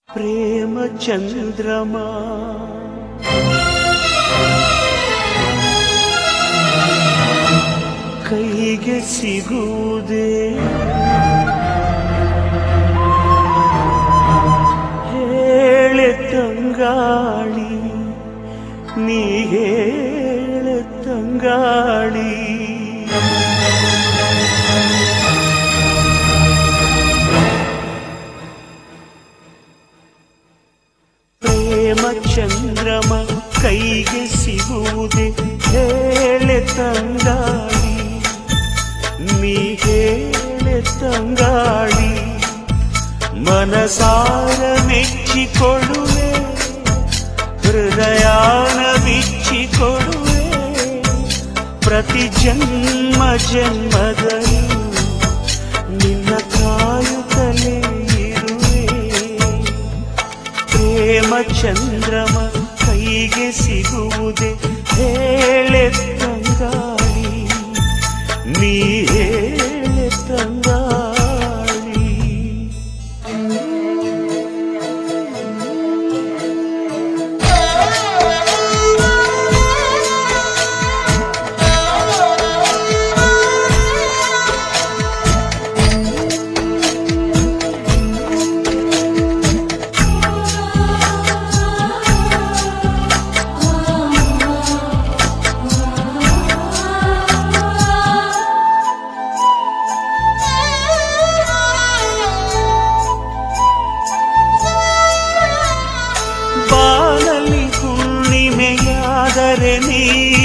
ಪ್ರೇಮ ಚಂದ್ರಮ ಕೈಗೆ ಸಿಗುವುದೇ ಹೇಳೆ ತಂಗಾಳಿ ನೀ ಹೇಳೆ ತಂಗಾಳಿ ಪ್ರೇಮ ಚಂದ್ರಮ ಕೈಗೆ ಸಿಗುವುದೇ ಹೇಳೆ ತಂಗಾಳಿ ನೀ ಹೇಳೆ ತಂಗಾಳಿ ಮನಸಾರ ಮೆಚ್ಚಿಕೊಳ್ಳುವೆ ಹೃದಯಾನ ಬಿಚ್ಚಿಕೊಡುವೆ ಪ್ರತಿ ಜನ್ಮ ಜನ್ಮದಲ್ಲಿ ನಿನ್ನ ಕಾಯುತ್ತಲೇ ಇರುವೆ ಪ್ರೇಮ ಚಂದ್ರಮ ಕೈಗೆ ಸಿಗುವುದೇ ಹೇಳೆ ತಂಗಾಳಿ ನೀ ಹೇಳೆ ತಂಗಾಳಿ ಬಾಳಲಿ ಹುಣ್ಣಿಮೆಯಾದರೆ ನೀ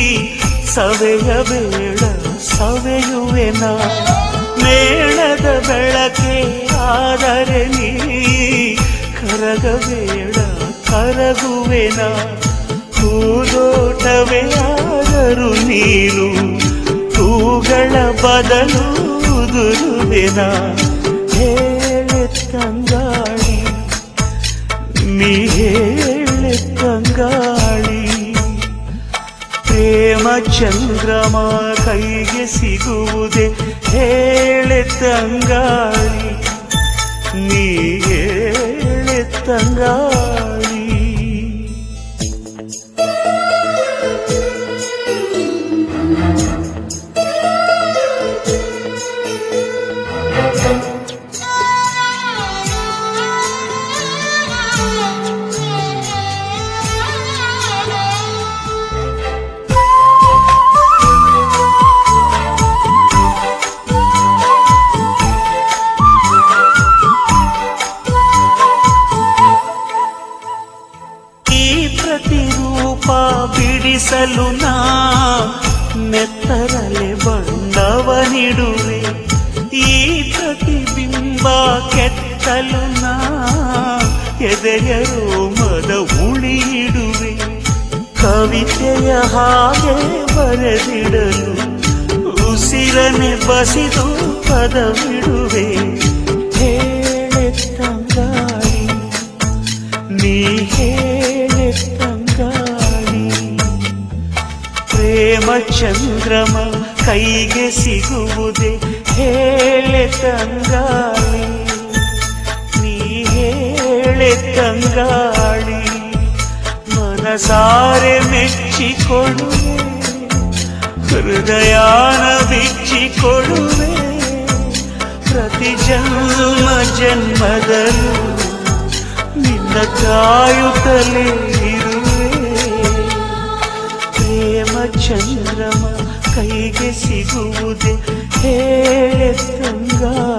ಸವೆಯಬೇಡ ಸವೆಯುವೆನ ಮೇಣದ ಬೆಳಕೆ ಆದರೆ ನೀ ಕರಗಬೇಡ ಕರಗುವೆನ ಹೂದೋಟವೇ ಆದರೂ ನೀನು ಹೂಗಳ ಬದಲು ಉದುರುವೆನ ಹೇಳೆ ತಂಗಾಳಿ ನೀ ಹೇಳೆ ತಂಗಾಳಿ ಪ್ರೇಮ ಚಂದ್ರಮ ಕೈಗೆ ಸಿಗುವುದೇ ಹೇಳೆ ತಂಗಾಳಿ ನೀ ಹೇಳೆ ತಂಗಾಳಿ ಈ ಪ್ರತಿರೂಪ ಬಿಡಿಸಲು ನಾ ನೆತ್ತರಲೆ ಬಣ್ಣವನಿಡುವೆ ಈ ಪ್ರತಿಬಿಂಬ ಕೆತ್ತಲು ನಾ ಎದೆಯ ರೋಮದ ಉಳಿಯಿಡುವೆ ಕವಿತೆಯ ಹಾಗೆ ಬರೆದಿಡಲು ಉಸಿರನೆ ಬಸಿದು ಪದವಿಡುವೆ ಹೇಳೆ ತಂಗಾಳಿ ನೀ ಹೇಳೆ ತಂಗಾಳಿ ಪ್ರೇಮ ಚಂದ್ರಮ ಕೈಗೆ ಸಿಗುವುದೇ ಹೇಳೆ ತಂಗಾಳಿ ನೀ ಹೇಳೆ ತಂಗಾಳಿ ಮನಸಾರೆ ಮೆಚ್ಚಿಕೊಡುವೆ ಹೃದಯಾನ ಬಿಚ್ಚಿಕೊಡುವೆ ಪ್ರತಿ ಜನ್ಮ ಜನ್ಮದಲ್ಲೂ ನಿನ್ನ ಕಾಯುತ್ತಲೇ ಇರುವೆ ಪ್ರೇಮ ಚಂದ್ರಮ ಕೈಗೆ ಸಿಗುವುದೇ ಹೇಳೆ ತಂಗಾಳಿ